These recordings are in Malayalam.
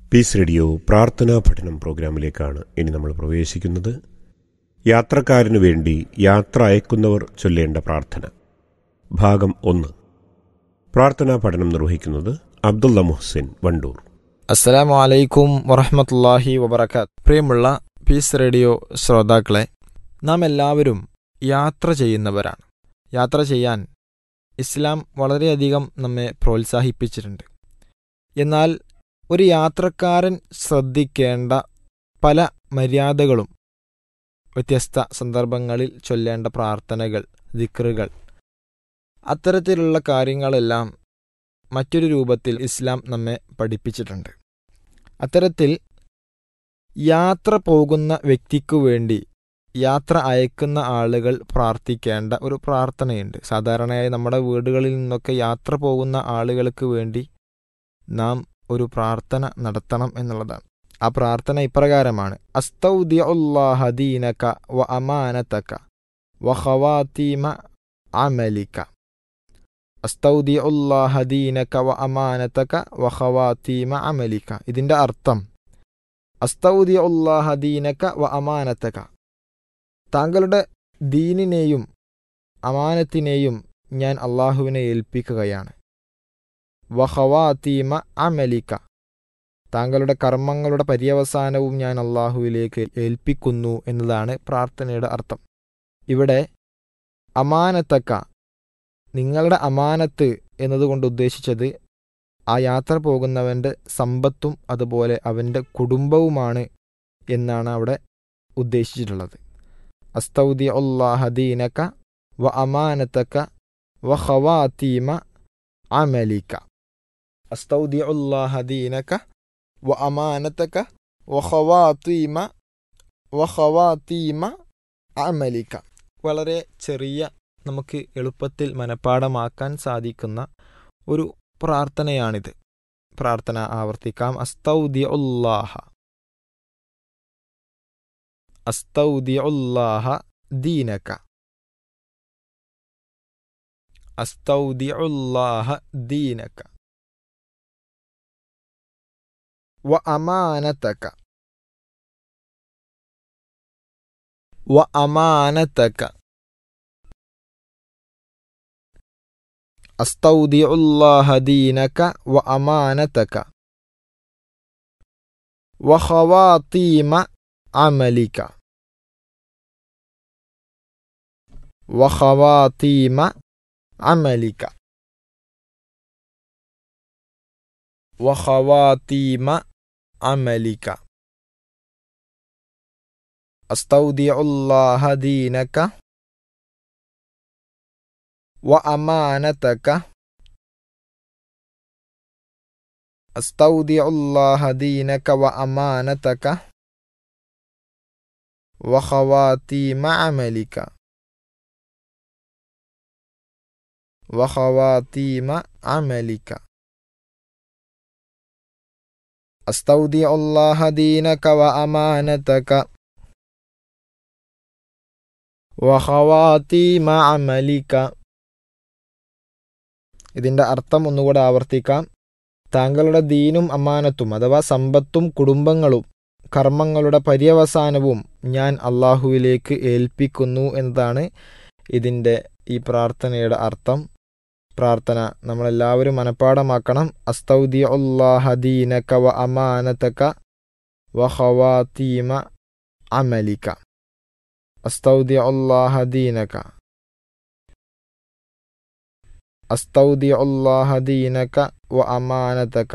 പീസ് റേഡിയോ പ്രാർത്ഥനാ പഠനം പ്രോഗ്രാമിലേക്കാണ് ഇനി നമ്മൾ പ്രവേശിക്കുന്നത് യാത്രക്കാരനു വേണ്ടി യാത്ര അയക്കുന്നവർ ചൊല്ലേണ്ട പ്രാർത്ഥന ഭാഗം ഒന്ന് പ്രാർത്ഥനാ പഠനം നിർവഹിക്കുന്നത് അബ്ദുള്ള മുഹ്സിൻ വണ്ടൂർ അസ്സലാമു അലൈക്കും വറഹമത്തല്ലാഹി വബർക്കാത്ത് പ്രിയമുള്ള പീസ് റേഡിയോ ശ്രോതാക്കളെ നാം എല്ലാവരും യാത്ര ചെയ്യുന്നവരാണ് യാത്ര ചെയ്യാൻ ഇസ്ലാം വളരെയധികം നമ്മെ പ്രോത്സാഹിപ്പിച്ചിട്ടുണ്ട് എന്നാൽ ഒരു യാത്രക്കാരൻ ശ്രദ്ധിക്കേണ്ട പല മര്യാദകളും വ്യത്യസ്ത സന്ദർഭങ്ങളിൽ ചൊല്ലേണ്ട പ്രാർത്ഥനകൾ ദിക്റുകൾ അത്തരത്തിലുള്ള കാര്യങ്ങളെല്ലാം മറ്റൊരു രൂപത്തിൽ ഇസ്ലാം നമ്മെ പഠിപ്പിച്ചിട്ടുണ്ട് അത്തരത്തിൽ യാത്ര പോകുന്ന വ്യക്തിക്കു വേണ്ടി യാത്ര അയക്കുന്ന ആളുകൾ പ്രാർത്ഥിക്കേണ്ട ഒരു പ്രാർത്ഥനയുണ്ട് സാധാരണയായി നമ്മുടെ വീടുകളിൽ നിന്നൊക്കെ യാത്ര പോകുന്ന ആളുകൾക്ക് വേണ്ടി നാം ഒരു പ്രാർത്ഥന നടത്തണം എന്നുള്ളതാണ് ആ പ്രാർത്ഥന ഇപ്രകാരമാണ് അസ്തൗദ്യഉല്ലാഹദീനക വ അമാനതക വ ഖവാതീമ അമലിക അസ്തൗദ്യഉല്ലാഹദീനക വ അമാനതക വ ഖവാതീമ അമലിക ഇതിന്റെ അർത്ഥം അസ്തൗദ്യഉല്ലാഹദീനക വ അമാനതക താങ്കളുടെ ദീനിനെയും അമാനത്തിനെയും ഞാൻ അള്ളാഹുവിനെ ഏൽപ്പിക്കുകയാണ് വഹവാത്തീമ അമലിക്ക താങ്കളുടെ കർമ്മങ്ങളുടെ പര്യവസാനവും ഞാൻ അള്ളാഹുവിലേക്ക് ഏൽപ്പിക്കുന്നു എന്നതാണ് പ്രാർത്ഥനയുടെ അർത്ഥം ഇവിടെ അമാനത്തക്ക നിങ്ങളുടെ അമാനത്ത് എന്നതുകൊണ്ട് ഉദ്ദേശിച്ചത് ആ യാത്ര പോകുന്നവൻ്റെ സമ്പത്തും അതുപോലെ അവൻ്റെ കുടുംബവുമാണ് എന്നാണ് അവിടെ ഉദ്ദേശിച്ചിട്ടുള്ളത് അസ്തൗദി അള്ളാഹദീനക്ക വ അമാനത്തക്ക വ ഖവാത്തീമ അമലിക്ക أستودع الله دينك وأمانتك وخواتيم وخواتيم عملك വളരെ ചെറിയ നമുക്ക് എളുപ്പത്തിൽ മനഃപ്പാടമാക്കാൻ സാധിക്കുന്ന ഒരു പ്രാർത്ഥനയാണിത് പ്രാർത്ഥന ആവർത്തിക്കാം അസ്തൗദി ഉല്ലാഹ അസ്തൗദി ഉല്ലാഹ ദീനക അസ്തൗദി ഉല്ലാഹ ദീനക وأمانتك وأمانتك أستودع الله دينك وأمانتك وخواطيم عملك وخواطيم عملك وخواتيم عملك أستودع الله دينك وأمانتك أستودع الله دينك وأمانتك وخواتيم عملك وخواتيم عملك أستودع الله دينك وأمانتك وخواتيم عملك ഇതിൻ്റെ അർത്ഥം ഒന്നുകൂടെ ആവർത്തിക്കാം താങ്കളുടെ ദീനും അമാനത്തും അഥവാ സമ്പത്തും കുടുംബങ്ങളും കർമ്മങ്ങളുടെ പര്യവസാനവും ഞാൻ അള്ളാഹുവിലേക്ക് ഏൽപ്പിക്കുന്നു എന്നതാണ് ഇതിൻ്റെ ഈ പ്രാർത്ഥനയുടെ അർത്ഥം പ്രാർത്ഥന നമ്മളെല്ലാവരും മനഃപ്പാടമാക്കണം അസ്തൗദി ഉല്ലാഹദീനക വ അമാനതക വ ഖവാതീമ അമലിക അസ്തൗദി ഉല്ലാഹദീനക അസ്തൗദി ഉല്ലാഹദീനക വ അമാനതക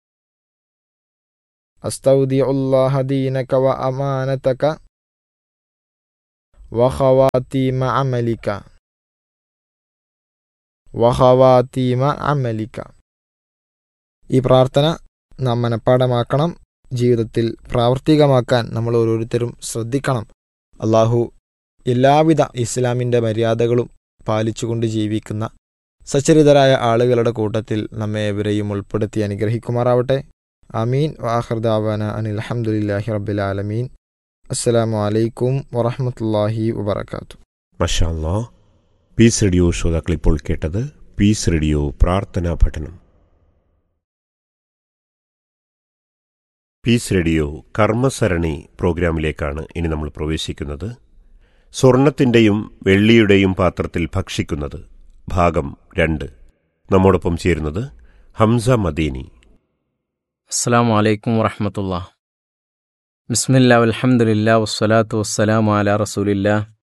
അസ്തൗദി ഉല്ലാഹദീനക വ അമാനതക വ ഖവാതീമ അമലിക വഹവാത്തീമ അമലിക്ക ഈ പ്രാർത്ഥന നാം മനഃപ്പാടമാക്കണം ജീവിതത്തിൽ പ്രാവർത്തികമാക്കാൻ നമ്മൾ ഓരോരുത്തരും ശ്രദ്ധിക്കണം അള്ളാഹു എല്ലാവിധ ഇസ്ലാമിൻ്റെ മര്യാദകളും പാലിച്ചുകൊണ്ട് ജീവിക്കുന്ന സച്ചരിതരായ ആളുകളുടെ കൂട്ടത്തിൽ നമ്മെ എവരെയും ഉൾപ്പെടുത്തി അനുഗ്രഹിക്കുമാറാവട്ടെ അമീൻ വാഹർദാവാന അനിൽ അഹമ്മദില്ലാഹി റബ്ബിൽ ആലമീൻ അസ്സലാമു അലൈക്കും വറഹമത്തല്ലാഹി വബർക്കാത്തു മഷാല്ലാ പീസ് റേഡിയോ ശ്രോതാക്കൾ ഇപ്പോൾ കേട്ടത് പീസ് റേഡിയോ പ്രാർത്ഥനാ പഠനം പീസ് റേഡിയോ കർമ്മസരണി പ്രോഗ്രാമിലേക്കാണ് ഇനി നമ്മൾ പ്രവേശിക്കുന്നത് സ്വർണത്തിൻ്റെയും വെള്ളിയുടെയും പാത്രത്തിൽ ഭക്ഷിക്കുന്നത് ഭാഗം രണ്ട് നമ്മോടൊപ്പം ചേരുന്നത് ഹംസ മദീനി അസ്സാം വലൈക്കും വറഹമത്തുള്ള ബിസ്മില്ല അൽഹംദുലില്ലാ വസ്സലാത്തു വസ്സലാമു അലാ റസൂലില്ലാ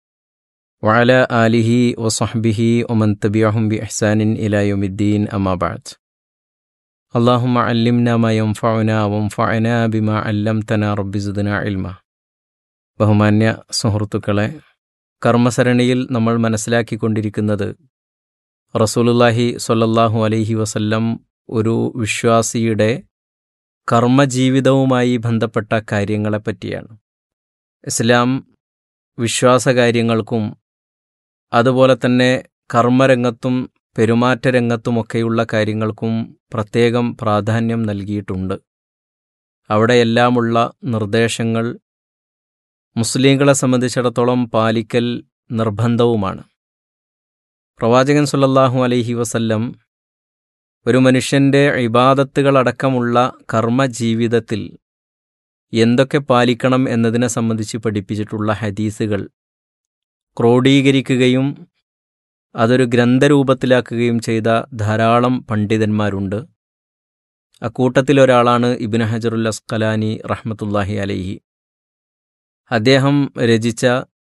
വഅല ആലിഹി വസഹ്ബിഹി ഒമൻ തബിയഹും ബി ഇഹ്സാനിൻ ഇലാ യൗമിദ്ദീൻ അമ്മാ ബഅദ് اللهم علمنا ما ينفعنا وانفعنا بما علمتنا رب زدنا علما ബഹുമാന്യ സുഹൃത്തുക്കളെ കർമ്മസരണിയിൽ നമ്മൾ മനസ്സിലാക്കിക്കൊണ്ടിരിക്കുന്നത് റസൂലുല്ലാഹി സ്വല്ലല്ലാഹു അലൈഹി വസല്ലം ഒരു വിശ്വാസിയുടെ കർമ്മജീവിതവുമായി ബന്ധപ്പെട്ട കാര്യങ്ങളെപ്പറ്റിയാണ് ഇസ്ലാം വിശ്വാസകാര്യങ്ങൾക്കും അതുപോലെ തന്നെ കർമ്മരംഗത്തും പെരുമാറ്റരംഗത്തുമൊക്കെയുള്ള കാര്യങ്ങൾക്കും പ്രത്യേകം പ്രാധാന്യം നൽകിയിട്ടുണ്ട് അവിടെയെല്ലാമുള്ള നിർദ്ദേശങ്ങൾ മുസ്ലിങ്ങളെ സംബന്ധിച്ചിടത്തോളം പാലിക്കൽ നിർബന്ധവുമാണ് പ്രവാചകൻ സുല്ലല്ലാഹു അലൈഹി വസല്ലം ഒരു മനുഷ്യൻ്റെ ഇബാദത്തുകളടക്കമുള്ള കർമ്മജീവിതത്തിൽ എന്തൊക്കെ പാലിക്കണം എന്നതിനെ സംബന്ധിച്ച് പഠിപ്പിച്ചിട്ടുള്ള ഹദീസുകൾ ക്രോഡീകരിക്കുകയും അതൊരു ഗ്രന്ഥരൂപത്തിലാക്കുകയും ചെയ്ത ധാരാളം പണ്ഡിതന്മാരുണ്ട് അക്കൂട്ടത്തിലൊരാളാണ് ഇബിൻ ഹജറുൽ അസ്കലാനി റഹ്മത്തുല്ലാഹി അലൈഹി അദ്ദേഹം രചിച്ച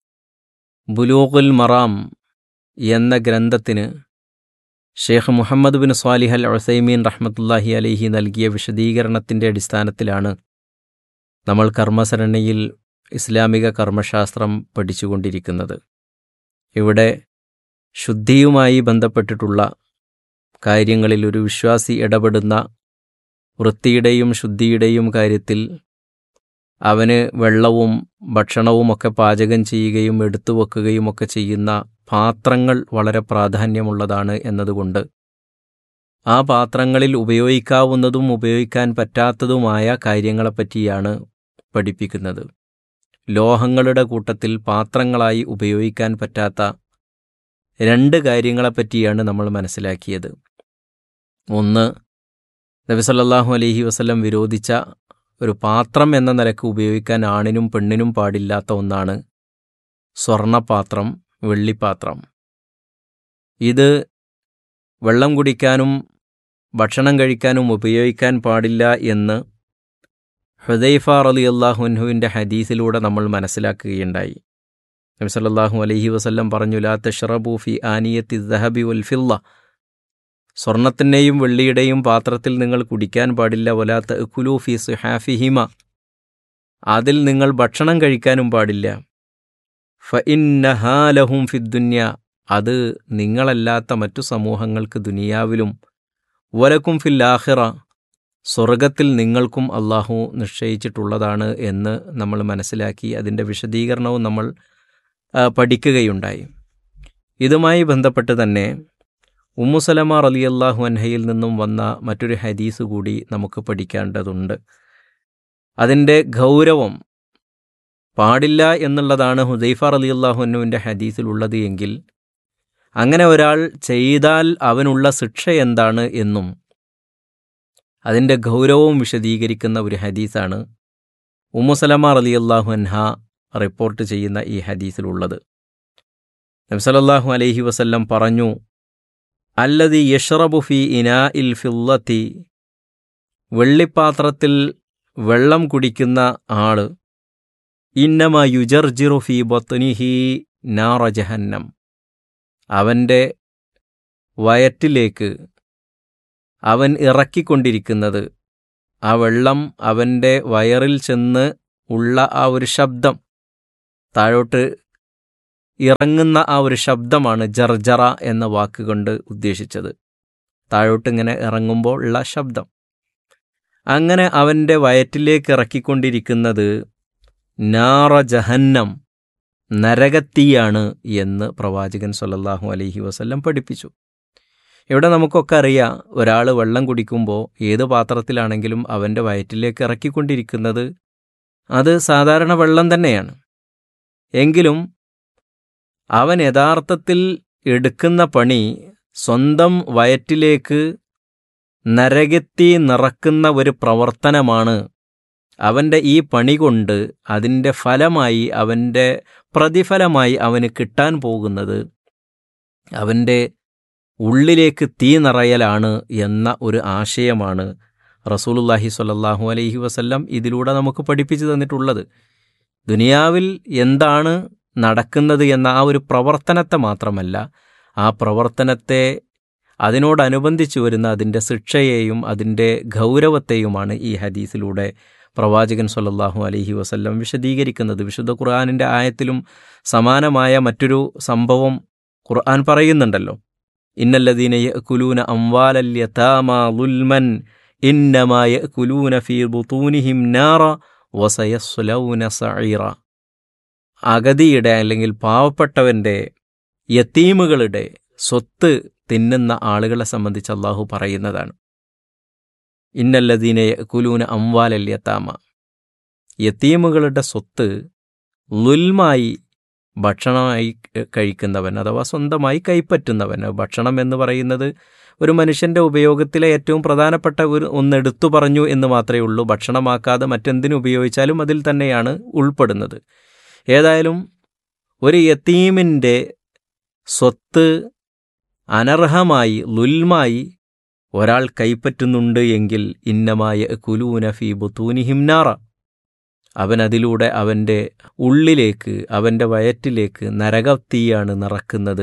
ബുലൂഖുൽ മറാം എന്ന ഗ്രന്ഥത്തിന് Sheikh Muhammad bin Salih al Uthaymeen റഹ്മത്തുല്ലാഹി അലൈഹി നൽകിയ വിശദീകരണത്തിൻ്റെ അടിസ്ഥാനത്തിലാണ് നമ്മൾ കർമ്മസരണിയിൽ ഇസ്ലാമിക കർമ്മശാസ്ത്രം പഠിച്ചുകൊണ്ടിരിക്കുന്നത് ഇവിടെ ശുദ്ധിയുമായി ബന്ധപ്പെട്ടിട്ടുള്ള കാര്യങ്ങളിൽ ഒരു വിശ്വാസി ഇടപെടുന്ന വൃത്തിയുടെയും ശുദ്ധിയുടെയും കാര്യത്തിൽ അവന് വെള്ളവും ഭക്ഷണവുമൊക്കെ പാചകം ചെയ്യുകയും എടുത്തു വെക്കുകയും ഒക്കെ ചെയ്യുന്ന പാത്രങ്ങൾ വളരെ പ്രാധാന്യമുള്ളതാണ് എന്നതുകൊണ്ട് ആ പാത്രങ്ങളിൽ ഉപയോഗിക്കാവുന്നതും ഉപയോഗിക്കാൻ പറ്റാത്തതുമായ കാര്യങ്ങളെപ്പറ്റിയാണ് പഠിപ്പിക്കുന്നത് ലോഹങ്ങളുടെ കൂട്ടത്തിൽ പാത്രങ്ങളായി ഉപയോഗിക്കാൻ പറ്റാത്ത രണ്ട് കാര്യങ്ങളെപ്പറ്റിയാണ് നമ്മൾ മനസ്സിലാക്കിയത് ഒന്ന് നബി സല്ലല്ലാഹു അലൈഹി വസല്ലം വിരോധിച്ച ഒരു പാത്രം എന്ന നിലക്ക് ഉപയോഗിക്കാൻ ആണിനും പെണ്ണിനും പാടില്ലാത്ത ഒന്നാണ് സ്വർണപാത്രം വെള്ളിപ്പാത്രം ഇത് വെള്ളം കുടിക്കാനും ഭക്ഷണം കഴിക്കാനും ഉപയോഗിക്കാൻ പാടില്ല എന്ന് ഹുദൈഫ റലി അള്ളാഹുൻഹുവിൻ്റെ ഹദീസിലൂടെ നമ്മൾ മനസ്സിലാക്കുകയുണ്ടായി നബി സല്ലല്ലാഹു അലൈഹി വസല്ലം പറഞ്ഞു ലാ തഷ്റബു ഫി ആനിയത്തി ദഹബി വൽ ഫില്ല സ്വർണത്തിൻ്റെയും വെള്ളിയുടെയും പാത്രത്തിൽ നിങ്ങൾ കുടിക്കാൻ പാടില്ല വലാത്ത കുലു ഫി സുഹാഫിഹിമ അതിൽ നിങ്ങൾ ഭക്ഷണം കഴിക്കാനും പാടില്ല ഫ ഇന്നഹാലഹും ഫിദ്ദുന്യ അത് നിങ്ങളല്ലാത്ത മറ്റു സമൂഹങ്ങൾക്ക് ദുനിയാവിലും വലക്കും ഫിൽ ആഹിറ സ്വർഗത്തിൽ നിങ്ങൾക്കും അള്ളാഹു നിശ്ചയിച്ചിട്ടുള്ളതാണ് എന്ന് നമ്മൾ മനസ്സിലാക്കി അതിൻ്റെ വിശദീകരണവും നമ്മൾ പഠിക്കുകയുണ്ടായി ഇതുമായി ബന്ധപ്പെട്ട് തന്നെ ഉമ്മുസലമ റലിയല്ലാഹു അൻഹയിൽ നിന്നും വന്ന മറ്റൊരു ഹദീസ് കൂടി നമുക്ക് പഠിക്കേണ്ടതുണ്ട് അതിൻ്റെ ഗൗരവം പാടില്ല എന്നുള്ളതാണ് ഹുദൈഫ റലിയല്ലാഹു അന്നുവിൻ്റെ ഹദീസിലുള്ളത് എങ്കിൽ അങ്ങനെ ഒരാൾ ചെയ്താൽ അവനുള്ള ശിക്ഷ എന്താണ് എന്നും അതിൻ്റെ ഗൗരവവും വിശദീകരിക്കുന്ന ഒരു ഹദീസാണ് ഉമ്മുസലമ റലിയല്ലാഹു അൻഹ റിപ്പോർട്ട് ചെയ്യുന്ന ഈ ഹദീസിലുള്ളത് നബ്സലല്ലാഹു അലൈഹി വസല്ലം പറഞ്ഞു അല്ലതി യഷ്റബു ഫി ഇനാ ഇൽ ഫില്ലത്തി വെള്ളിപ്പാത്രത്തിൽ വെള്ളം കുടിക്കുന്ന ആള് ഇന്നമ യുജർജിറു ഫി ബത്നിഹി നാറ ജഹന്നം അവൻ്റെ വയറ്റിലേക്ക് അവൻ ഇറക്കിക്കൊണ്ടിരിക്കുന്നത് ആ വെള്ളം അവൻ്റെ വയറിൽ ചെന്ന് ഉള്ള ആ ഒരു ശബ്ദം താഴോട്ട് ഇറങ്ങുന്ന ആ ഒരു ശബ്ദമാണ് ജർജറ എന്ന വാക്കുകൊണ്ട് ഉദ്ദേശിച്ചത് താഴോട്ട് ഇങ്ങനെ ഇറങ്ങുമ്പോൾ ഉള്ള ശബ്ദം അങ്ങനെ അവൻ്റെ വയറ്റിലേക്ക് ഇറക്കിക്കൊണ്ടിരിക്കുന്നത് നാറ ജഹന്നം നരകത്തീയാണ് എന്ന് പ്രവാചകൻ സല്ലല്ലാഹു അലൈഹി വസല്ലം പഠിപ്പിച്ചു ഇവിടെ നമുക്കൊക്കെ അറിയാം ഒരാൾ വെള്ളം കുടിക്കുമ്പോൾ ഏത് പാത്രത്തിലാണെങ്കിലും അവൻ്റെ വയറ്റിലേക്ക് ഇറക്കിക്കൊണ്ടിരിക്കുന്നത് അത് സാധാരണ വെള്ളം തന്നെയാണ് എങ്കിലും അവൻ യഥാർത്ഥത്തിൽ എടുക്കുന്ന പണി സ്വന്തം വയറ്റിലേക്ക് നരകത്തി നിറക്കുന്ന ഒരു പ്രവർത്തനമാണ് അവൻ്റെ ഈ പണി കൊണ്ട് അതിൻ്റെ ഫലമായി അവൻ്റെ പ്രതിഫലമായി അവന് കിട്ടാൻ പോകുന്നത് അവൻ്റെ ഉള്ളിലേക്ക് തീ നിറയലാണ് എന്ന ഒരു ആശയമാണ് റസൂലുല്ലാഹി സ്വല്ലല്ലാഹു അലൈഹി വസല്ലം ഇതിലൂടെ നമുക്ക് പഠിപ്പിച്ചു തന്നിട്ടുള്ളത് ദുനിയാവിൽ എന്താണ് നടക്കുന്നത് എന്ന ആ ഒരു പ്രവർത്തനത്തെ മാത്രമല്ല ആ പ്രവർത്തനത്തെ അതിനോടനുബന്ധിച്ച് വരുന്ന അതിൻ്റെ ശിക്ഷയെയും അതിൻ്റെ ഗൗരവത്തെയുമാണ് ഈ ഹദീസിലൂടെ പ്രവാചകൻ സല്ലല്ലാഹു അലൈഹി വസല്ലം വിശദീകരിക്കുന്നത് വിശുദ്ധ ഖുർആാനിൻ്റെ ആയത്തിലും സമാനമായ മറ്റൊരു സംഭവം ഖുർആൻ പറയുന്നുണ്ടല്ലോ ഇന്നല്ലദീന യഅ്കുലൂന അംവാലൽ യതാമ ളുൽമൻ ഇന്നമാ യഅ്കുലൂന ഫീ ബുതൂനിഹിം നാറ വസയസ്ലൗന സഈറ അഗതിയുടെ അല്ലെങ്കിൽ പാവപ്പെട്ടവൻ്റെ യത്തീമുകളുടെ സ്വത്ത് തിന്നുന്ന ആളുകളെ സംബന്ധിച്ച് അള്ളാഹു പറയുന്നതാണ് ഇന്നല്ലദീന യഅ്കുലൂന അംവാലൽ യതാമ യത്തീമുകളുടെ സ്വത്ത് ലുൽമായി ഭക്ഷണമായി കഴിക്കുന്നവൻ അഥവാ സ്വന്തമായി കൈപ്പറ്റുന്നവൻ ഭക്ഷണം എന്ന് പറയുന്നത് ഒരു മനുഷ്യൻ്റെ ഉപയോഗത്തിലെ ഏറ്റവും പ്രധാനപ്പെട്ട ഒരു ഒന്ന് എടുത്തു പറഞ്ഞു എന്ന് മാത്രമേ ഉള്ളൂ ഭക്ഷണമാക്കാതെ മറ്റെന്തിനു ഉപയോഗിച്ചാലും അതിൽ തന്നെയാണ് ഉൾപ്പെടുന്നത് ഏതായാലും ഒരു യത്തീമിൻ്റെ സ്വത്ത് അനർഹമായി ലുൽമായി ഒരാൾ കൈപ്പറ്റുന്നുണ്ട് എങ്കിൽ ഇന്നമായ കുലൂന ഫി ബുത്തൂനിഹിംനാറ അവൻ അതിലൂടെ അവൻ്റെ ഉള്ളിലേക്ക് അവൻ്റെ വയറ്റിലേക്ക് നരകത്തീയാണ് നിറക്കുന്നത്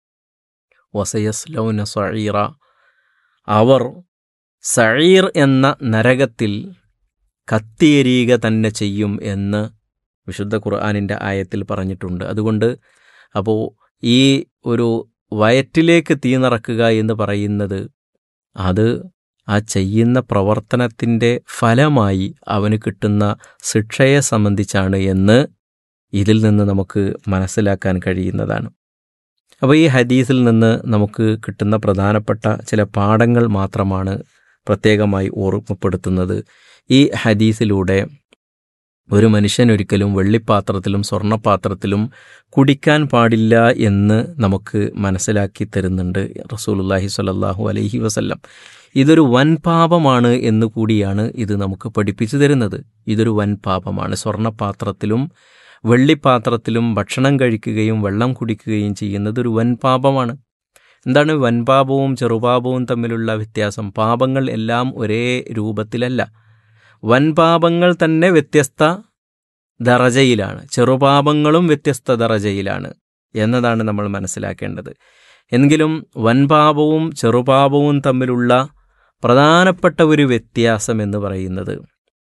വസയസ്ലൗന സഴീറ അവർ സഴീർ എന്ന നരകത്തിൽ കത്തിയെരിയുക തന്നെ ചെയ്യും എന്ന് വിശുദ്ധ ഖുർആാനിൻ്റെ ആയത്തിൽ പറഞ്ഞിട്ടുണ്ട് അതുകൊണ്ട് അപ്പോൾ ഈ ഒരു വയറ്റിലേക്ക് തീ നിറക്കുക എന്ന് പറയുന്നത് അത് ആ ചെയ്യുന്ന പ്രവർത്തനത്തിൻ്റെ ഫലമായി അവന് കിട്ടുന്ന ശിക്ഷയെ സംബന്ധിച്ചാണ് എന്ന് ഇതിൽ നിന്ന് നമുക്ക് മനസ്സിലാക്കാൻ കഴിയുന്നതാണ് അപ്പോൾ ഈ ഹദീസിൽ നിന്ന് നമുക്ക് കിട്ടുന്ന പ്രധാനപ്പെട്ട ചില പാഠങ്ങൾ മാത്രമാണ് പ്രത്യേകമായി ഓർമ്മപ്പെടുത്തുന്നത് ഈ ഹദീസിലൂടെ ഒരു മനുഷ്യൻ ഒരിക്കലും വെള്ളിപ്പാത്രത്തിലും സ്വർണ്ണപാത്രത്തിലും കുടിക്കാൻ പാടില്ല എന്ന് നമുക്ക് മനസ്സിലാക്കി തരുന്നുണ്ട് റസൂലുല്ലാഹി സ്വല്ലല്ലാഹു അലൈഹി വസല്ലം ഇതൊരു വൻ പാപമാണ് എന്ന് കൂടിയാണ് ഇത് നമുക്ക് പഠിപ്പിച്ചു തരുന്നത് ഇതൊരു വൻ പാപമാണ് സ്വർണ്ണപാത്രത്തിലും വെള്ളിപ്പാത്രത്തിലും ഭക്ഷണം കഴിക്കുകയും വെള്ളം കുടിക്കുകയും ചെയ്യുന്നത് ഒരു വൻ പാപമാണ് എന്താണ് വൻപാപവും ചെറുപാപവും തമ്മിലുള്ള വ്യത്യാസം പാപങ്ങൾ എല്ലാം ഒരേ രൂപത്തിലല്ല വൻപാപങ്ങൾ തന്നെ വ്യത്യസ്ത ദറജയിലാണ് ചെറുപാപങ്ങളും വ്യത്യസ്ത ദറജയിലാണ് എന്നതാണ് നമ്മൾ മനസ്സിലാക്കേണ്ടത് എങ്കിലും വൻപാപവും ചെറുപാപവും തമ്മിലുള്ള പ്രധാനപ്പെട്ട ഒരു വ്യത്യാസം എന്ന് പറയുന്നത്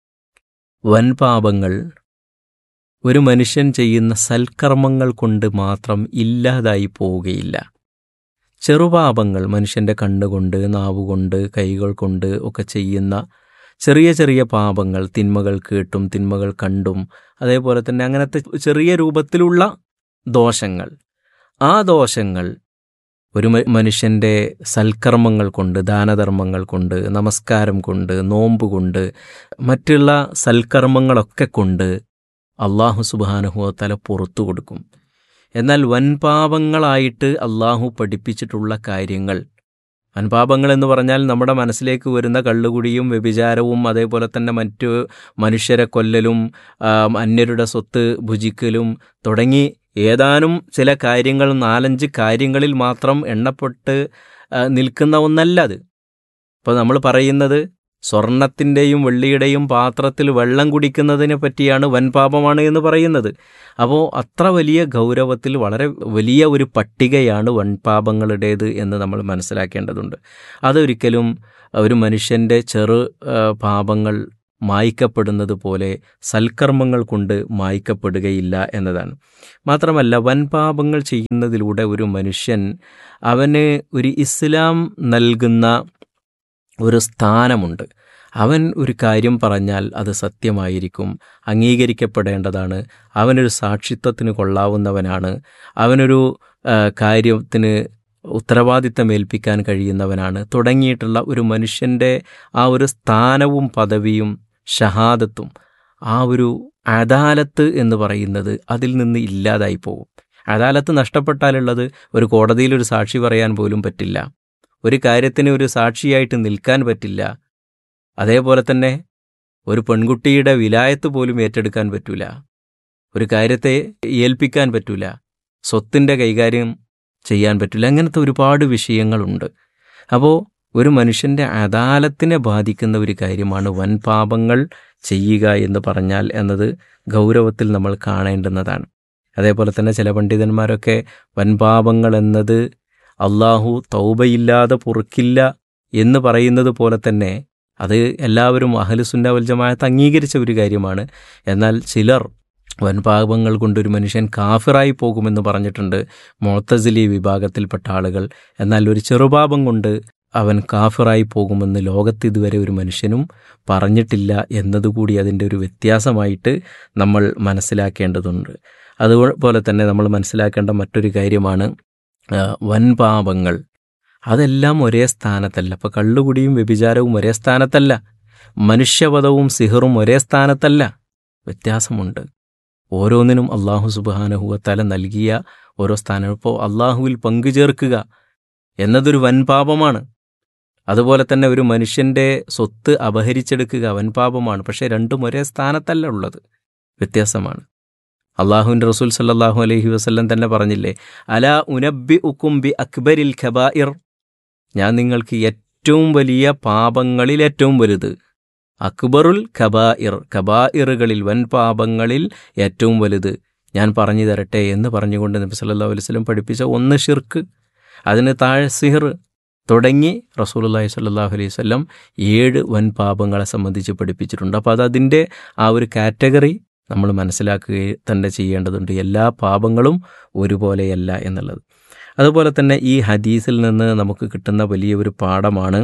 വൻപാപങ്ങൾ ഒരു മനുഷ്യൻ ചെയ്യുന്ന സൽക്കർമ്മങ്ങൾ കൊണ്ട് മാത്രം ഇല്ലാതായി പോവുകയില്ല ചെറുപാപങ്ങൾ മനുഷ്യൻ്റെ കണ്ണുകൊണ്ട് നാവുകൊണ്ട് കൈകൾ കൊണ്ട് ഒക്കെ ചെയ്യുന്ന ചെറിയ ചെറിയ പാപങ്ങൾ തിന്മകൾ കേട്ടും തിന്മകൾ കണ്ടും അതേപോലെ തന്നെ അങ്ങനത്തെ ചെറിയ രൂപത്തിലുള്ള ദോഷങ്ങൾ ആ ദോഷങ്ങൾ ഒരു മനുഷ്യൻ്റെ സൽക്കർമ്മങ്ങൾ കൊണ്ട് ദാനധർമ്മങ്ങൾ കൊണ്ട് നമസ്കാരം കൊണ്ട് നോമ്പ് കൊണ്ട് മറ്റുള്ള സൽക്കർമ്മങ്ങളൊക്കെ കൊണ്ട് അള്ളാഹു സുബാനുഹുവ തല പുറത്തു കൊടുക്കും എന്നാൽ വൻപാപങ്ങളായിട്ട് അള്ളാഹു പഠിപ്പിച്ചിട്ടുള്ള കാര്യങ്ങൾ വൻപാപങ്ങൾ എന്ന് പറഞ്ഞാൽ നമ്മുടെ മനസ്സിലേക്ക് വരുന്ന കള്ളുകുടിയും വ്യഭിചാരവും അതേപോലെ തന്നെ മറ്റു മനുഷ്യരെ കൊല്ലലും അന്യരുടെ സ്വത്ത് ഭുജിക്കലും തുടങ്ങി ഏതാനും ചില കാര്യങ്ങൾ നാലഞ്ച് കാര്യങ്ങളിൽ മാത്രം എണ്ണപ്പെട്ട് നിൽക്കുന്ന ഒന്നല്ല അത് ഇപ്പോൾ നമ്മൾ പറയുന്നത് സ്വർണത്തിൻ്റെയും വെള്ളിയുടെയും പാത്രത്തിൽ വെള്ളം കുടിക്കുന്നതിനെ പറ്റിയാണ് വൻപാപമാണ് എന്ന് പറയുന്നത് അപ്പോൾ അത്ര വലിയ ഗൗരവത്തിൽ വളരെ വലിയ ഒരു പട്ടികയാണ് വൻപാപങ്ങളുടേത് എന്ന് നമ്മൾ മനസ്സിലാക്കേണ്ടതുണ്ട് അതൊരിക്കലും ഒരു മനുഷ്യൻ്റെ ചെറു പാപങ്ങൾ മായ്ക്കപ്പെടുന്നത് പോലെ സൽക്കർമ്മങ്ങൾ കൊണ്ട് മായ്ക്കപ്പെടുകയില്ല എന്നതാണ് മാത്രമല്ല വൻപാപങ്ങൾ ചെയ്യുന്നതിലൂടെ ഒരു മനുഷ്യൻ അവന് ഒരു ഇസ്ലാം നൽകുന്ന ഒരു സ്ഥാനമുണ്ട് അവൻ ഒരു കാര്യം പറഞ്ഞാൽ അത് സത്യമായിരിക്കും അംഗീകരിക്കപ്പെടേണ്ടതാണ് അവനൊരു സാക്ഷിത്വത്തിന് കൊള്ളാവുന്നവനാണ് അവനൊരു കാര്യത്തിന് ഉത്തരവാദിത്തം ഏൽപ്പിക്കാൻ കഴിയുന്നവനാണ് തുടങ്ങിയിട്ടുള്ള ഒരു മനുഷ്യൻ്റെ ആ ഒരു സ്ഥാനവും പദവിയും ഷഹാദത്തും ആ ഒരു അദാലത്ത് എന്ന് പറയുന്നത് അതിൽ നിന്ന് ഇല്ലാതായി പോകും അദാലത്ത് നഷ്ടപ്പെട്ടാലുള്ളത് ഒരു കോടതിയിൽ ഒരു സാക്ഷി പറയാൻ പോലും പറ്റില്ല ഒരു കാര്യത്തിന് ഒരു സാക്ഷിയായിട്ട് നിൽക്കാൻ പറ്റില്ല അതേപോലെ തന്നെ ഒരു പെൺകുട്ടിയുടെ വിലായത്ത് പോലും ഏറ്റെടുക്കാൻ പറ്റൂല ഒരു കാര്യത്തെ ഏൽപ്പിക്കാൻ പറ്റൂല സ്വത്തിൻ്റെ കൈകാര്യം ചെയ്യാൻ പറ്റില്ല അങ്ങനത്തെ ഒരുപാട് വിഷയങ്ങളുണ്ട് അപ്പോൾ ഒരു മനുഷ്യൻ്റെ അദാലത്തിനെ ബാധിക്കുന്ന ഒരു കാര്യമാണ് വൻ പാപങ്ങൾ ചെയ്യുക എന്ന് പറഞ്ഞാൽ എന്നത് ഗൗരവത്തിൽ നമ്മൾ കാണേണ്ടുന്നതാണ് അതേപോലെ തന്നെ ചില പണ്ഡിതന്മാരൊക്കെ വൻപാപങ്ങൾ എന്നത് അള്ളാഹു തൗബയില്ലാതെ പൊറുക്കില്ല എന്ന് പറയുന്നത് പോലെ തന്നെ അത് എല്ലാവരും അഹലുസുന്ന വൽജമായത്ത് അംഗീകരിച്ച ഒരു കാര്യമാണ് എന്നാൽ ചിലർ വൻപാപങ്ങൾ കൊണ്ടൊരു മനുഷ്യൻ കാഫിറായി പോകുമെന്ന് പറഞ്ഞിട്ടുണ്ട് മൊത്തസിലി വിഭാഗത്തിൽപ്പെട്ട ആളുകൾ എന്നാൽ ഒരു ചെറുപാപം കൊണ്ട് അവൻ കാഫിറായി പോകുമെന്ന് ലോകത്ത് ഇതുവരെ ഒരു മനുഷ്യനും പറഞ്ഞിട്ടില്ല എന്നതുകൂടി അതിൻ്റെ ഒരു വ്യത്യാസമായിട്ട് നമ്മൾ മനസ്സിലാക്കേണ്ടതുണ്ട് അതുപോലെ തന്നെ നമ്മൾ മനസ്സിലാക്കേണ്ട മറ്റൊരു കാര്യമാണ് ആ, വൻപാപങ്ങൾ അതെല്ലാം ഒരേ സ്ഥാനത്തല്ല അപ്പോൾ കള്ളുകുടിയും വ്യഭിചാരവും ഒരേ സ്ഥാനത്തല്ല മനുഷ്യവധവും സിഹറും ഒരേ സ്ഥാനത്തല്ല വ്യത്യാസമുണ്ട് ഓരോന്നിനും അള്ളാഹു സുബാനഹുവത്തല നൽകിയ ഓരോ സ്ഥാനം ഇപ്പോൾ അള്ളാഹുവിൽ പങ്കുചേർക്കുക എന്നതൊരു വൻപാപമാണ് അതുപോലെ തന്നെ ഒരു മനുഷ്യൻ്റെ സ്വത്ത് അപഹരിച്ചെടുക്കുക വൻപാപമാണ് പക്ഷേ രണ്ടും ഒരേ സ്ഥാനത്തല്ല ഉള്ളത് വ്യത്യാസമാണ് അള്ളാഹുവിൻ്റെ റസൂൽ സല്ലാഹു അലൈഹി വസ്ല്ലം തന്നെ പറഞ്ഞില്ലേ അല ഉനബി ഉക്കുംബി അക്ബരിൽ ഖബായിർ ഞാൻ നിങ്ങൾക്ക് ഏറ്റവും വലിയ പാപങ്ങളിൽ ഏറ്റവും വലുത് അക്ബറുൽ ഖബായിർ ഖബായിറുകളിൽ വൻ പാപങ്ങളിൽ ഏറ്റവും വലുത് ഞാൻ പറഞ്ഞു തരട്ടെ എന്ന് പറഞ്ഞുകൊണ്ട് നബി സല്ലല്ലാഹു അലൈഹി വസല്ലം പഠിപ്പിച്ച ഒന്ന് ഷിർക്ക് അതിന് താഴെ സിഹർ തുടങ്ങി റസൂലുള്ളാഹി സ്വല്ലല്ലാഹു അലൈഹി വസല്ലം ഏഴ് വൻ പാപങ്ങളെ സംബന്ധിച്ച് പഠിപ്പിച്ചിട്ടുണ്ട് അപ്പോൾ അത് അതിൻ്റെ ആ ഒരു കാറ്റഗറി നമ്മൾ മനസ്സിലാക്കുകയും തന്നെ ചെയ്യേണ്ടതുണ്ട് എല്ലാ പാപങ്ങളും ഒരുപോലെയല്ല എന്നുള്ളത് അതുപോലെ തന്നെ ഈ ഹദീസിൽ നിന്ന് നമുക്ക് കിട്ടുന്ന വലിയ ഒരു പാഠമാണ്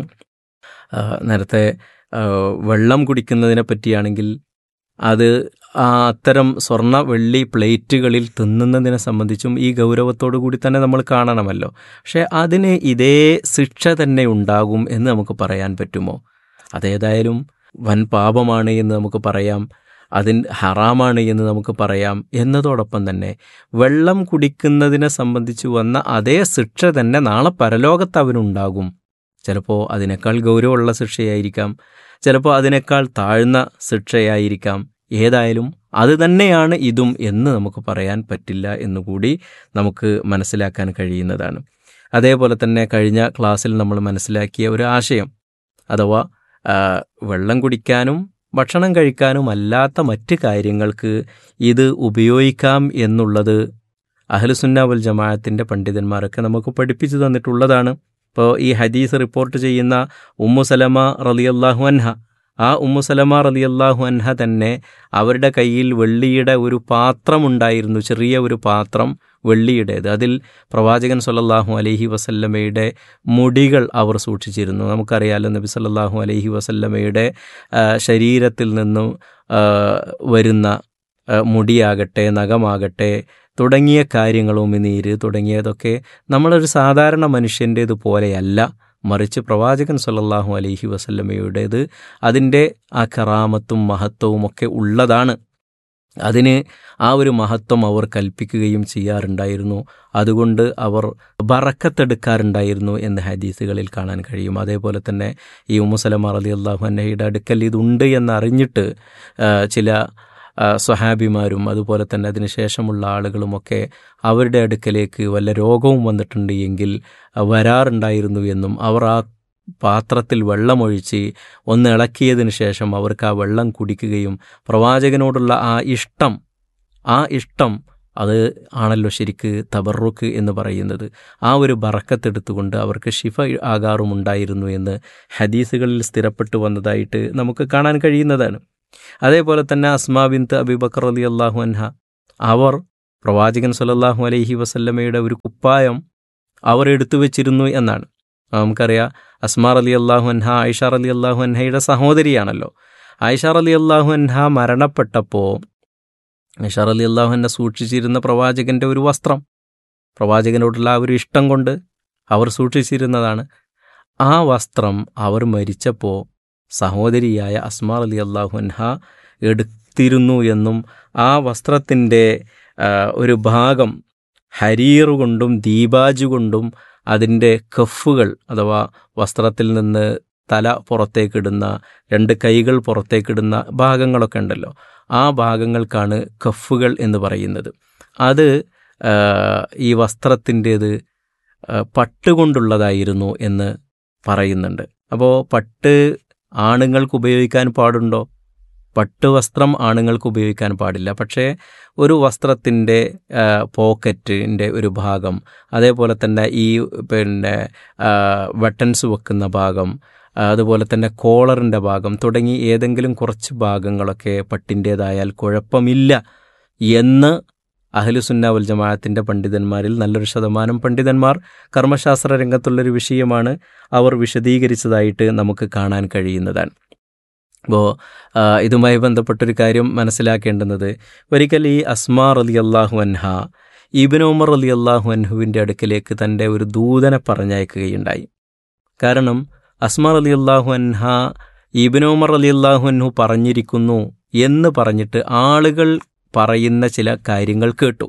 ആ, നേരത്തെ ആ, വെള്ളം കുടിക്കുന്നതിനെ പറ്റിയാണെങ്കിൽ അത് ആ അത്തരം സ്വർണ്ണ വെള്ളി പ്ലേറ്റുകളിൽ തിന്നുന്നതിനെ സംബന്ധിച്ചും ഈ ഗൗരവത്തോടു കൂടി തന്നെ നമ്മൾ കാണണമല്ലോ പക്ഷേ അതിന് ഇതേ ശിക്ഷ തന്നെ ഉണ്ടാകും എന്ന് നമുക്ക് പറയാൻ പറ്റുമോ അതേതായാലും വൻ പാപമാണ് എന്ന് നമുക്ക് പറയാം അതിൻ ഹറാമാണ് എന്ന് നമുക്ക് പറയാം എന്നതോടൊപ്പം തന്നെ വെള്ളം കുടിക്കുന്നതിനെ സംബന്ധിച്ച് വന്ന അതേ ശിക്ഷ തന്നെ നാളെ പരലോകത്ത് അവനുണ്ടാകും ചിലപ്പോൾ അതിനേക്കാൾ ഗൗരവമുള്ള ശിക്ഷയായിരിക്കാം ചിലപ്പോൾ അതിനേക്കാൾ താഴ്ന്ന ശിക്ഷയായിരിക്കാം ഏതായാലും അത് തന്നെയാണ് ഇതും എന്ന് നമുക്ക് പറയാൻ പറ്റില്ല എന്നുകൂടി നമുക്ക് മനസ്സിലാക്കാൻ കഴിയുന്നതാണ് അതേപോലെ തന്നെ കഴിഞ്ഞ ക്ലാസ്സിൽ നമ്മൾ മനസ്സിലാക്കിയ ഒരു ആശയം അഥവാ ആ, വെള്ളം കുടിക്കാനും ഭക്ഷണം കഴിക്കാനും അല്ലാത്ത മറ്റ് കാര്യങ്ങൾക്ക് ഇത് ഉപയോഗിക്കാം എന്നുള്ളത് അഹ്ലുസുന്ന വൽ ജമാഅത്തിൻ്റെ പണ്ഡിതന്മാരൊക്കെ നമുക്ക് പഠിപ്പിച്ചു തന്നിട്ടുള്ളതാണ് ഇപ്പോൾ ഈ ഹദീസ് റിപ്പോർട്ട് ചെയ്യുന്ന ഉമ്മു സലമ റളിയല്ലാഹു അൻഹ ആ ഉമ്മു സലമ റളിയല്ലാഹു അൻഹ തന്നെ അവരുടെ കയ്യിൽ വെള്ളിയുടെ ഒരു പാത്രമുണ്ടായിരുന്നു ചെറിയ ഒരു പാത്രം വെള്ളിയുടേത് അതിൽ പ്രവാചകൻ സല്ലല്ലാഹു അലൈഹി വസല്ലമയുടെ മുടികൾ അവർ സൂക്ഷിച്ചിരുന്നു നമുക്കറിയാലോ നബി സല്ലല്ലാഹു അലൈഹി വസല്ലമയുടെ ആ, ശരീരത്തിൽ നിന്നും ആ, വരുന്ന ആ, മുടിയാകട്ടെ നഖമാകട്ടെ തുടങ്ങിയ കാര്യങ്ങളും നീര് തുടങ്ങിയതൊക്കെ നമ്മളൊരു സാധാരണ മനുഷ്യൻ്റേത് പോലെയല്ല മറിച്ച് പ്രവാചകൻ സല്ലല്ലാഹു അലൈഹി വസല്ലമയുടേത് അതിൻ്റെ ആ കറാമത്തും മഹത്വവും ഒക്കെ ഉള്ളതാണ് അതിന് ആ ഒരു മഹത്വം അവർ കൽപ്പിക്കുകയും ചെയ്യാറുണ്ടായിരുന്നു അതുകൊണ്ട് അവർ ബറക്കത്തെടുക്കാറുണ്ടായിരുന്നു എന്ന് ഹദീസുകളിൽ കാണാൻ കഴിയും അതേപോലെ തന്നെ ഈ ഉമ്മുസലമ റലി അള്ളാഹു അന്നഹയുടെ അടുക്കൽ ഇതുണ്ട് എന്നറിഞ്ഞിട്ട് ആ, ചില ആ, സ്വഹാബിമാരും അതുപോലെ തന്നെ അതിനുശേഷമുള്ള ആളുകളുമൊക്കെ അവരുടെ അടുക്കലേക്ക് വല്ല രോഗവും വന്നിട്ടുണ്ട് എങ്കിൽ ആ, വരാറുണ്ടായിരുന്നു എന്നും അവർ ആ പാത്രത്തിൽ വെള്ളമൊഴിച്ച് ഒന്ന് ഇളക്കിയതിന് ശേഷം അവർക്ക് ആ വെള്ളം കുടിക്കുകയും പ്രവാചകനോടുള്ള ആ ഇഷ്ടം ആ ഇഷ്ടം അത് ആണല്ലോ ശരിക്ക് തബറുക്ക് എന്ന് പറയുന്നത് ആ ഒരു ബറക്കത്തെടുത്തുകൊണ്ട് അവർക്ക് ഷിഫ ആകാറുമുണ്ടായിരുന്നു എന്ന് ഹദീസുകളിൽ സ്ഥിരപ്പെട്ടു വന്നതായിട്ട് നമുക്ക് കാണാൻ കഴിയുന്നതാണ് അതേപോലെ തന്നെ അസ്മാ ബിന്ത് അബിബക്കർ അലി അള്ളാഹു അൻഹ അവർ പ്രവാചകൻ സല്ലല്ലാഹു അലൈഹി വസല്ലമയുടെ ഒരു കുപ്പായം അവർ എടുത്തു വെച്ചിരുന്നു എന്നാണ് നമുക്കറിയാം അസ്മാർ അലി അള്ളാഹു അൻഹ ആയിഷാർ അലി അള്ളാഹു അൻഹയുടെ സഹോദരിയാണല്ലോ ആയിഷാർ അലി അള്ളാഹു അൻഹ മരണപ്പെട്ടപ്പോൾ ആയിഷാർ അലി അള്ളാഹു അൻഹ സൂക്ഷിച്ചിരുന്ന പ്രവാചകന്റെ ഒരു വസ്ത്രം പ്രവാചകനോടുള്ള ആ ഒരു ഇഷ്ടം കൊണ്ട് അവർ സൂക്ഷിച്ചിരുന്നതാണ് ആ വസ്ത്രം അവർ മരിച്ചപ്പോൾ സഹോദരിയായ അസ്മാർ അലി അള്ളാഹു അൻഹ എടുത്തിരുന്നു എന്നും ആ വസ്ത്രത്തിൻ്റെ ആ, ഒരു ഭാഗം ഹരീർ കൊണ്ടും ദീപാജ് കൊണ്ടും അതിൻ്റെ കഫുകൾ അഥവാ വസ്ത്രത്തിൽ നിന്ന് തല പുറത്തേക്കിടുന്ന രണ്ട് കൈകൾ പുറത്തേക്കിടുന്ന ഭാഗങ്ങളൊക്കെ ഉണ്ടല്ലോ ആ ഭാഗങ്ങൾക്കാണ് കഫുകൾ എന്ന് പറയുന്നത് അത് ആ, ഈ വസ്ത്രത്തിൻ്റേത് പട്ടുകൊണ്ടുള്ളതായിരുന്നു എന്ന് പറയുന്നുണ്ട് അപ്പോൾ പട്ട് ആണുങ്ങൾക്ക് ഉപയോഗിക്കാൻ പാടുണ്ടോ പട്ട് വസ്ത്രം ആണുങ്ങൾക്ക് ഉപയോഗിക്കാൻ പാടില്ല പക്ഷേ ഒരു വസ്ത്രത്തിൻ്റെ പോക്കറ്റിൻ്റെ ഒരു ഭാഗം അതേപോലെ തന്നെ ഈ പിന്നെ ബട്ടൺസ് വെക്കുന്ന ഭാഗം ആ, അതുപോലെ തന്നെ കോളറിൻ്റെ ഭാഗം തുടങ്ങി ഏതെങ്കിലും കുറച്ച് ഭാഗങ്ങളൊക്കെ പട്ടിൻ്റേതായാൽ കുഴപ്പമില്ല എന്ന് അഹ്ലുസുന്ന വൽ ജമാഅത്തിൻ്റെ പണ്ഡിതന്മാരിൽ നല്ലൊരു ശതമാനം പണ്ഡിതന്മാർ കർമ്മശാസ്ത്ര രംഗത്തുള്ളൊരു വിഷയമാണ് അവർ വിശദീകരിച്ചതായിട്ട് നമുക്ക് കാണാൻ കഴിയുന്നതാണ് അപ്പോൾ ഇതുമായി ബന്ധപ്പെട്ടൊരു കാര്യം മനസ്സിലാക്കേണ്ടുന്നത് ഒരിക്കൽ ഈ അസ്മാർ അലി അള്ളാഹു അൻഹ ഇബിൻ ഉമർ അലി അള്ളാഹു അൻഹുവിൻ്റെ അടുക്കലേക്ക് തൻ്റെ ഒരു ദൂതനെ പറഞ്ഞയക്കുകയുണ്ടായി കാരണം അസ്മാർ അലി അള്ളാഹു അൻഹ ഇബിൻ ഉമർ അലി അള്ളാഹു അൻഹു പറഞ്ഞിരിക്കുന്നു എന്ന് പറഞ്ഞിട്ട് ആളുകൾ പറയുന്ന ചില കാര്യങ്ങൾ കേട്ടു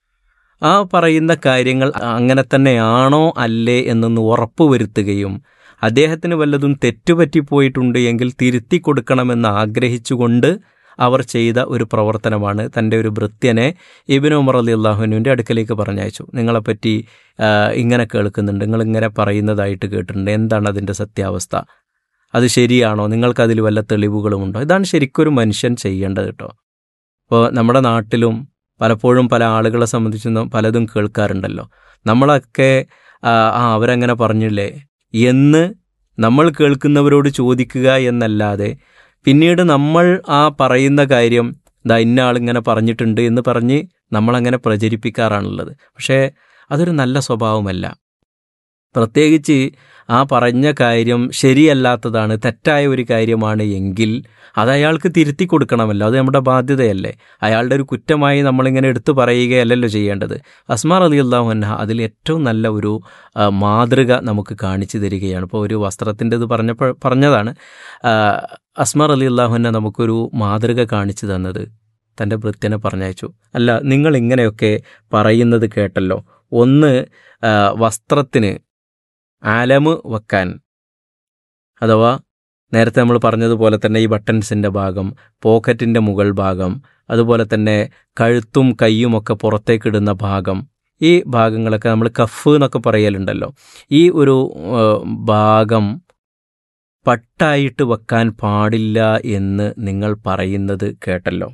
ആ പറയുന്ന കാര്യങ്ങൾ അങ്ങനെ തന്നെയാണോ അല്ലേ എന്നൊന്ന് ഉറപ്പുവരുത്തുകയും അദ്ദേഹത്തിന് വല്ലതും തെറ്റുപറ്റിപ്പോയിട്ടുണ്ട് എങ്കിൽ തിരുത്തി കൊടുക്കണമെന്ന് ആഗ്രഹിച്ചുകൊണ്ട് അവർ ചെയ്ത ഒരു പ്രവർത്തനമാണ് തൻ്റെ ഒരു ഭൃത്യനെ ഇബിൻ ഉമർ അലി അള്ളാഹുവിൻ്റെ അടുക്കലേക്ക് പറഞ്ഞയച്ചു നിങ്ങളെപ്പറ്റി ആ, ഇങ്ങനെ കേൾക്കുന്നുണ്ട് നിങ്ങൾ ഇങ്ങനെ പറയുന്നതായിട്ട് കേട്ടിട്ടുണ്ട് എന്താണ് അതിൻ്റെ സത്യാവസ്ഥ അത് ശരിയാണോ നിങ്ങൾക്കതിൽ വല്ല തെളിവുകളുമുണ്ടോ ഇതാണ് ശരിക്കൊരു മനുഷ്യൻ ചെയ്യേണ്ടത് കേട്ടോ ഇപ്പോൾ നമ്മുടെ നാട്ടിലും പലപ്പോഴും പല ആളുകളെ സംബന്ധിച്ച് പലതും കേൾക്കാറുണ്ടല്ലോ നമ്മളൊക്കെ ആ ആ, അവരങ്ങനെ പറഞ്ഞില്ലേ എന്ന് നമ്മൾ കേൾക്കുന്നവരോട് ചോദിക്കുക എന്നല്ലാതെ പിന്നീട് നമ്മൾ ആ പറയുന്ന കാര്യം ദാ ഇന്ന ആളിങ്ങനെ പറഞ്ഞിട്ടുണ്ട് എന്ന് പറഞ്ഞ് നമ്മളങ്ങനെ പ്രചരിപ്പിക്കാറാണുള്ളത് പക്ഷേ അതൊരു നല്ല സ്വഭാവമല്ല പ്രത്യേകിച്ച് ആ പറഞ്ഞ കാര്യം ശരിയല്ലാത്തതാണ് തെറ്റായ ഒരു കാര്യമാണ് എങ്കിൽ അത് അയാൾക്ക് തിരുത്തി കൊടുക്കണമല്ലോ അത് നമ്മുടെ ബാധ്യതയല്ലേ അയാളുടെ ഒരു കുറ്റമായി നമ്മളിങ്ങനെ എടുത്തു പറയുകയല്ലല്ലോ ചെയ്യേണ്ടത് അസ്മാർ അലി അള്ളാഹു അൻഹ അതിൽ ഏറ്റവും നല്ല ഒരു ആ, മാതൃക നമുക്ക് കാണിച്ചു തരികയാണ് ഇപ്പോൾ ഒരു വസ്ത്രത്തിൻ്റെത് പറഞ്ഞപ്പോൾ പറഞ്ഞതാണ് ആ, അസ്മാർ അലി അള്ളാഹു അൻഹ നമുക്കൊരു മാതൃക കാണിച്ചു തന്നത് തൻ്റെ ഭൃത്യനെ പറഞ്ഞയച്ചു അല്ല നിങ്ങൾ ഇങ്ങനെയൊക്കെ പറയുന്നത് കേട്ടല്ലോ ഒന്ന് ആ, വസ്ത്രത്തിന് ആലമ് വെക്കാൻ അഥവാ നേരത്തെ നമ്മൾ പറഞ്ഞതുപോലെ തന്നെ ഈ ബട്ടൺസിൻ്റെ ഭാഗം പോക്കറ്റിൻ്റെ മുകൾ ഭാഗം അതുപോലെ തന്നെ കഴുത്തും കൈയും ഒക്കെ പുറത്തേക്കിടുന്ന ഭാഗം ഈ ഭാഗങ്ങളൊക്കെ നമ്മൾ കഫ് എന്നൊക്കെ പറയലുണ്ടല്ലോ ഈ ഒരു ആ, ഭാഗം പട്ടായിട്ട് വെക്കാൻ പാടില്ല എന്ന് നിങ്ങൾ പറയുന്നത് കേട്ടല്ലോ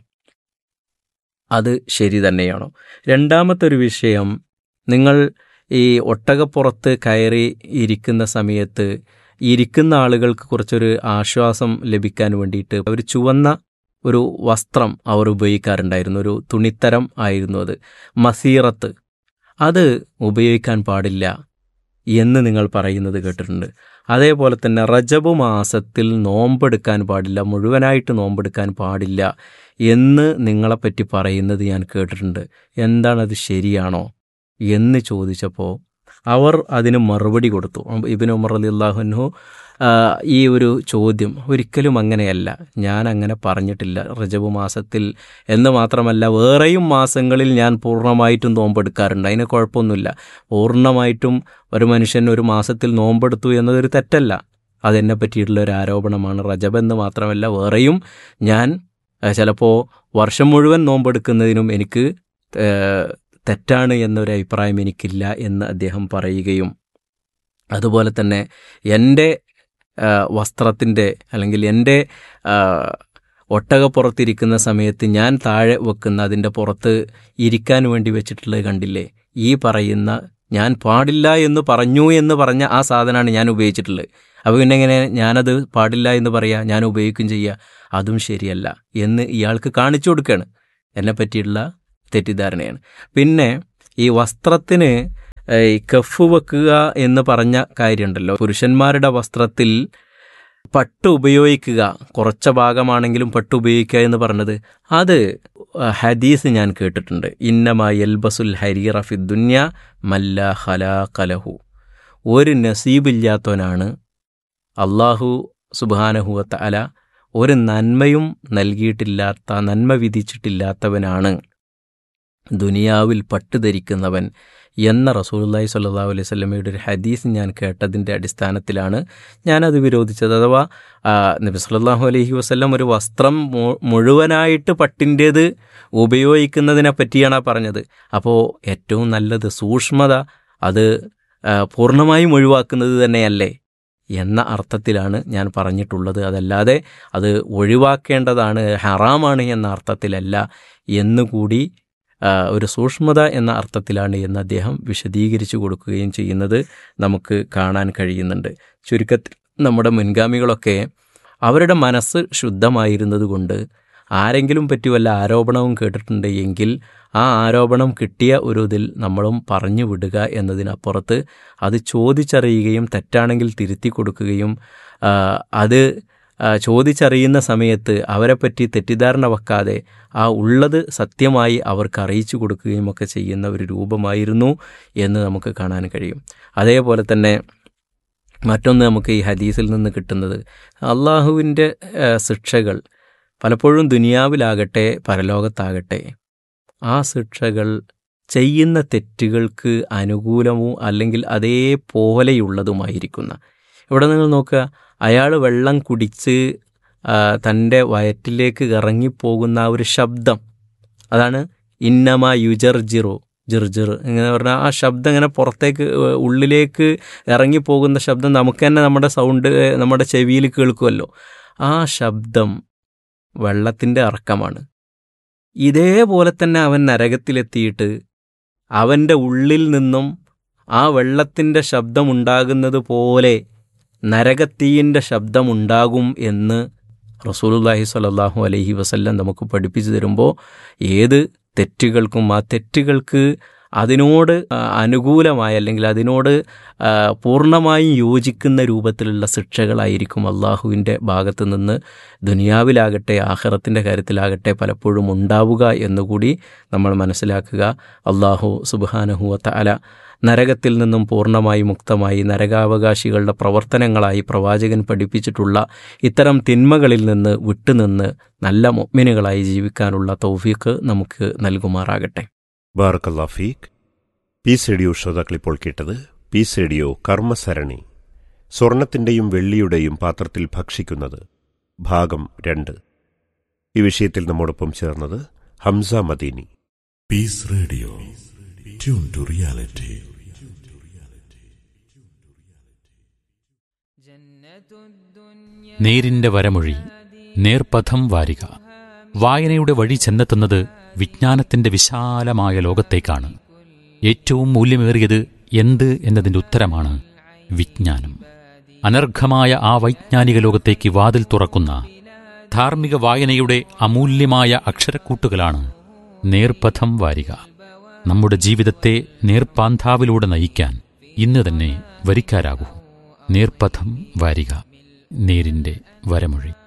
അത് ശരി തന്നെയാണോ രണ്ടാമത്തെ ഒരു വിഷയം നിങ്ങൾ ഈ ഒട്ടകപ്പുറത്ത് കയറി ഇരിക്കുന്ന സമയത്ത് ഇരിക്കുന്ന ആളുകൾക്ക് കുറച്ചൊരു ആശ്വാസം ലഭിക്കാൻ വേണ്ടിയിട്ട് ഒരു ചുവന്ന ഒരു വസ്ത്രം അവർ ഉപയോഗിക്കാറുണ്ടായിരുന്നു ഒരു തുണിത്തരം ആയിരുന്നു അത് മസീറത്ത് അത് ഉപയോഗിക്കാൻ പാടില്ല എന്ന് നിങ്ങൾ പറയുന്നത് കേട്ടിട്ടുണ്ട് അതേപോലെ തന്നെ റജബ് മാസത്തിൽ നോമ്പെടുക്കാൻ പാടില്ല മുഴുവനായിട്ട് നോമ്പെടുക്കാൻ പാടില്ല എന്ന് നിങ്ങളെപ്പറ്റി പറയുന്നത് ഞാൻ കേട്ടിട്ടുണ്ട് എന്താണത് ശരിയാണോ എന്ന് ചോദിച്ചപ്പോൾ അവർ അതിന് മറുപടി കൊടുത്തു ഇബിൻ ഉമർ അലി അള്ളാഹുനു ഈ ഒരു ചോദ്യം ഒരിക്കലും അങ്ങനെയല്ല ഞാൻ അങ്ങനെ പറഞ്ഞിട്ടില്ല റജബ് മാസത്തിൽ എന്ന് മാത്രമല്ല വേറെയും മാസങ്ങളിൽ ഞാൻ പൂർണ്ണമായിട്ടും നോമ്പെടുക്കാറുണ്ട് അതിന് കുഴപ്പമൊന്നുമില്ല പൂർണ്ണമായിട്ടും ഒരു മനുഷ്യൻ ഒരു മാസത്തിൽ നോമ്പെടുത്തു എന്നതൊരു തെറ്റല്ല അതെന്നെ പറ്റിയിട്ടുള്ള ഒരു ആരോപണമാണ് റജബ് എന്ന് മാത്രമല്ല വേറെയും ഞാൻ ചിലപ്പോൾ വർഷം മുഴുവൻ നോമ്പെടുക്കുന്നതിനും എനിക്ക് ഏഹ്, തെറ്റാണ് എന്നൊരു അഭിപ്രായം എനിക്കില്ല എന്ന് അദ്ദേഹം പറയുകയും അതുപോലെ തന്നെ എൻ്റെ വസ്ത്രത്തിൻ്റെ അല്ലെങ്കിൽ എൻ്റെ ആ, ഒട്ടകപ്പുറത്തിരിക്കുന്ന സമയത്ത് ഞാൻ താഴെ വെക്കുന്ന അതിൻ്റെ പുറത്ത് ഇരിക്കാൻ വേണ്ടി വെച്ചിട്ടുള്ളത് കണ്ടില്ലേ ഈ പറയുന്ന ഞാൻ പാടില്ല എന്ന് പറഞ്ഞു എന്ന് പറഞ്ഞ ആ സാധനമാണ് ഞാൻ ഉപയോഗിച്ചിട്ടുള്ളത് അപ്പോൾ പിന്നെ എങ്ങനെ ഞാനത് പാടില്ല എന്ന് പറയാ ഞാൻ ഉപയോഗിക്കും ചെയ്യുക അതും ശരിയല്ല എന്ന് ഇയാൾക്ക് കാണിച്ചു കൊടുക്കുകയാണ് എന്നെ പറ്റിയിട്ടുള്ള തെറ്റിദ്ധാരണയാണ് പിന്നെ ഈ വസ്ത്രത്തിന് ഏഹ്, ഈ കഫ് വെക്കുക എന്ന് പറഞ്ഞ കാര്യമുണ്ടല്ലോ പുരുഷന്മാരുടെ വസ്ത്രത്തിൽ പട്ട് ഉപയോഗിക്കുക കുറച്ച ഭാഗമാണെങ്കിലും പട്ട് ഉപയോഗിക്കുക എന്ന് പറഞ്ഞത് അത് ഹദീസ് ഞാൻ കേട്ടിട്ടുണ്ട് ഇന്നമ യൽബസുൽ ഹരീറ ഫി ദുന്യ മല്ല ഹലാ കലഹു ഒരു നസീബില്ലാത്തവനാണ് അള്ളാഹു സുബാനഹുവത്ത അല ഒരു നന്മയും നൽകിയിട്ടില്ലാത്ത നന്മ വിധിച്ചിട്ടില്ലാത്തവനാണ് ദുനിയാവിൽ പട്ടുധരിക്കുന്നവൻ എന്ന റസൂലുള്ളാഹി സ്വല്ലല്ലാഹു അലൈഹി വസല്ലമയുടെ ഒരു ഹദീസ് ഞാൻ കേട്ടതിൻ്റെ അടിസ്ഥാനത്തിലാണ് ഞാനത് വിരോധിച്ചത് അഥവാ ആ, നബി സല്ലല്ലാഹു അലൈഹി വസല്ലം ഒരു വസ്ത്രം മു- മുഴുവനായിട്ട് പട്ടിൻ്റേത് ഉപയോഗിക്കുന്നതിനെ പറ്റിയാണ് ആ പറഞ്ഞത് അപ്പോൾ ഏറ്റവും നല്ലത് സൂക്ഷ്മത അത് ആ, പൂർണ്ണമായും ഒഴിവാക്കുന്നത് തന്നെയല്ലേ എന്ന അർത്ഥത്തിലാണ് ഞാൻ പറഞ്ഞിട്ടുള്ളത് അതല്ലാതെ അത് ഒഴിവാക്കേണ്ടതാണ് ഹറാമാണ് എന്ന അർത്ഥത്തിലല്ല എന്നുകൂടി ആ, ഒരു സൂക്ഷ്മത എന്ന അർത്ഥത്തിലാണ് എന്ന് അദ്ദേഹം വിശദീകരിച്ചു കൊടുക്കുകയും ചെയ്യുന്നത് നമുക്ക് കാണാൻ കഴിയുന്നുണ്ട് ചുരുക്കത്തിൽ നമ്മുടെ മുൻഗാമികളൊക്കെ അവരുടെ മനസ്സ് ശുദ്ധമായിരുന്നത് കൊണ്ട് ആരെങ്കിലും പറ്റി വല്ല ആരോപണവും കേട്ടിട്ടുണ്ട് എങ്കിൽ ആ ആരോപണം കിട്ടിയ ഒരു ഇതിൽ നമ്മളും പറഞ്ഞു വിടുക എന്നതിനപ്പുറത്ത് അത് ചോദിച്ചറിയുകയും തെറ്റാണെങ്കിൽ തിരുത്തി കൊടുക്കുകയും ആ, അത് ആ, ചോദിച്ചറിയുന്ന സമയത്ത് അവരെപ്പറ്റി തെറ്റിദ്ധാരണ വെക്കാതെ ആ ഉള്ളത് സത്യമായി അവർക്ക് അറിയിച്ചു കൊടുക്കുകയും ഒക്കെ ചെയ്യുന്ന ഒരു രൂപമായിരുന്നു എന്ന് നമുക്ക് കാണാൻ കഴിയും അതേപോലെ തന്നെ മറ്റൊന്ന് നമുക്ക് ഈ ഹദീസിൽ നിന്ന് കിട്ടുന്നത് അള്ളാഹുവിൻ്റെ ശിക്ഷകൾ പലപ്പോഴും ദുനിയാവിലാകട്ടെ പരലോകത്താകട്ടെ ആ ശിക്ഷകൾ ചെയ്യുന്ന തെറ്റുകൾക്ക് അനുകൂലമോ അല്ലെങ്കിൽ അതേപോലെയുള്ളതുമായിരിക്കുന്ന ഇവിടെ നിങ്ങൾ നോക്കുക അയാൾ വെള്ളം കുടിച്ച് ആ, തൻ്റെ വയറ്റിലേക്ക് ഇറങ്ങിപ്പോകുന്ന ആ ഒരു ശബ്ദം അതാണ് ഇന്നമ യുജർജിറോ ജിർജിർ ഇങ്ങനെ പറഞ്ഞാൽ ആ ശബ്ദം ഇങ്ങനെ പുറത്തേക്ക് ഏ, ഉള്ളിലേക്ക് ഇറങ്ങിപ്പോകുന്ന ശബ്ദം നമുക്ക് തന്നെ നമ്മുടെ സൗണ്ട് ഏ, നമ്മുടെ ചെവിയിൽ കേൾക്കുമല്ലോ ആ ശബ്ദം വെള്ളത്തിൻ്റെ ഇറക്കമാണ് ഇതേപോലെ തന്നെ അവൻ നരകത്തിലെത്തിയിട്ട് അവൻ്റെ ഉള്ളിൽ നിന്നും ആ വെള്ളത്തിൻ്റെ ശബ്ദമുണ്ടാകുന്നത് പോലെ നരകത്തീയിൻ്റെ ശബ്ദമുണ്ടാകും എന്ന് റസൂലുള്ളാഹി സ്വല്ലല്ലാഹു അലൈഹി വസല്ലം നമുക്ക് പഠിപ്പിച്ചു തരുമ്പോൾ ഏത് തെറ്റുകൾക്കും ആ തെറ്റുകൾക്ക് അതിനോട് ആ, അനുകൂലമായ അല്ലെങ്കിൽ അതിനോട് ആ, പൂർണ്ണമായും യോജിക്കുന്ന രൂപത്തിലുള്ള ശിക്ഷകളായിരിക്കും അള്ളാഹുവിൻ്റെ ഭാഗത്തു നിന്ന് ദുനിയാവിലാകട്ടെ ആഹ്റത്തിൻ്റെ കാര്യത്തിലാകട്ടെ പലപ്പോഴും ഉണ്ടാവുക എന്നുകൂടി നമ്മൾ മനസ്സിലാക്കുക അള്ളാഹു സുബാനഹുവത്ത അല നരകത്തിൽ നിന്നും പൂർണ്ണമായി മുക്തമായി നരകാവകാശികളുടെ പ്രവർത്തനങ്ങളായി പ്രവാചകൻ പഠിപ്പിച്ചിട്ടുള്ള ഇത്തരം തിന്മകളിൽ നിന്ന് വിട്ടുനിന്ന് നല്ല മൊമ്മിനുകളായി ജീവിക്കാനുള്ള തൗഫീഖ് നമുക്ക് നൽകുമാറാകട്ടെ ബാറക്കല്ലാ ഫീഖ് പീസ് റേഡിയോ ശ്രോതാക്കൾ ഇപ്പോൾ കേട്ടത് പീസ് റേഡിയോ കർമ്മസരണി സ്വർണത്തിന്റെയും വെള്ളിയുടെയും പാത്രത്തിൽ ഭക്ഷിക്കുന്നത് ഭാഗം രണ്ട് ഈ വിഷയത്തിൽ നമ്മോടൊപ്പം ചേർന്നത് Hamza Madeeni Peace Radio. Tune to reality. നേരിന്റെ വരമൊഴി നേർപഥം വാരിക വായനയുടെ വഴി ചെന്നെത്തുന്നത് വിജ്ഞാനത്തിന്റെ വിശാലമായ ലോകത്തേക്കാണ് ഏറ്റവും മൂല്യമേറിയത് എന്ത് എന്നതിന്റെ ഉത്തരമാണ് വിജ്ഞാനം അനർഘമായ ആ വൈജ്ഞാനിക ലോകത്തേക്ക് വാതിൽ തുറക്കുന്ന ധാർമ്മിക വായനയുടെ അമൂല്യമായ അക്ഷരക്കൂട്ടുകളാണ് നേർപഥം വാരിക നമ്മുടെ ജീവിതത്തെ നേർപ്പാന്താവിലൂടെ നയിക്കാൻ ഇന്ന് തന്നെ വരിക്കാരാകൂ നേർപഥം വാരിക നേരിന്റെ വരമൊഴി